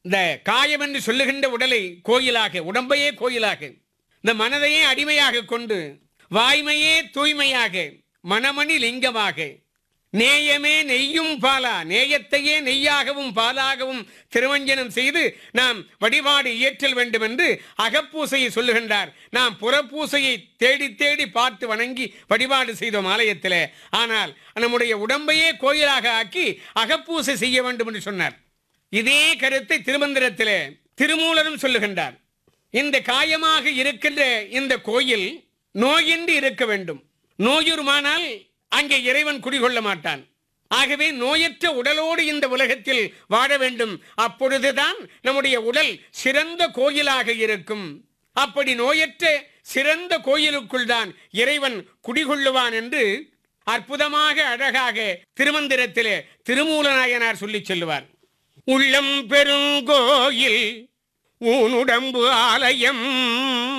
இந்த காயம் என்று சொல்லுகின்ற உடலை கோயிலாக உடம்பையே கோயிலாக இந்த மனதையே அடிமையாக கொண்டு வாய்மையே தூய்மையாக மனமணி லிங்கமாக நேயமே நெய்யும் பாலா நேயத்தையே நெய்யாகவும் பாலாகவும் திருவஞ்சனம் செய்து நாம் வழிபாடு இயற்றல் வேண்டும் என்று அகப்பூசையை சொல்லுகின்றார் நாம் புறப்பூசையை தேடி தேடி பார்த்து வணங்கி வழிபாடு செய்தோம் ஆலயத்தில் ஆனால் நம்முடைய உடம்பையே கோயிலாக ஆக்கி அகப்பூசை செய்ய வேண்டும் என்று சொன்னார் இதே கருத்தை திருமந்திரத்திலே திருமூலரும் சொல்லுகின்றார் இந்த காயமாக இருக்கின்ற இந்த கோயில் நோயின்றி இருக்க வேண்டும் நோயுருமானால் அங்கே இறைவன் குடிகொள்ள மாட்டான் ஆகவே நோயற்ற உடலோடு இந்த உலகத்தில் வாழ வேண்டும் அப்பொழுதுதான் நம்முடைய உடல் சிறந்த கோயிலாக இருக்கும் அப்படி நோயற்ற சிறந்த கோயிலுக்குள் தான் இறைவன் குடிகொள்ளுவான் என்று அற்புதமாக அழகாக திருமந்திரத்திலே திருமூலநாயனார் சொல்லிச் சொல்லுவார் உள்ளம் பெருங்கோயில் ஊனுடம்பு ஆலயம்